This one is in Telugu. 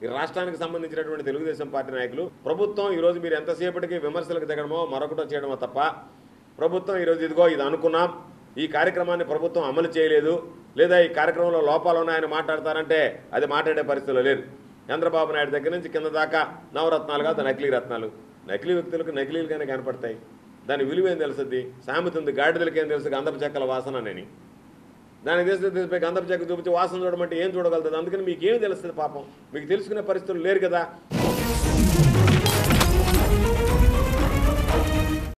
ఈ రాష్ట్రానికి సంబంధించినటువంటి తెలుగుదేశం పార్టీ నాయకులు ప్రభుత్వం ఈరోజు మీరు ఎంతసేపటికి విమర్శలకు దిగడమో మరొకటో చేయడమో తప్ప ప్రభుత్వం ఈరోజు ఇదిగో ఇది అనుకున్నాం ఈ కార్యక్రమాన్ని ప్రభుత్వం అమలు చేయలేదు లేదా ఈ కార్యక్రమంలో లోపాలు ఉన్నాయని మాట్లాడతారంటే అది మాట్లాడే పరిస్థితిలో లేదు చంద్రబాబు నాయుడు దగ్గర నుంచి కింద దాకా నవరత్నాలు కాదు నకిలీ రత్నాలు నకిలీ వ్యక్తులకు నకిలీలుగానే కనపడతాయి దాని విలువ ఏం తెలుస్తుంది సామెత ఉంది గాడిదలకి ఏం తెలుసు గంధపు చెక్కల వాసన అని దానికి తెలిసి తెలిసిపోయి గంధపు చెక్క చూపించి వాసన చూడమంటే ఏం చూడగలుగుతుంది అందుకని మీకు ఏమి తెలుస్తుంది పాపం మీకు తెలుసుకునే పరిస్థితులు లేరు కదా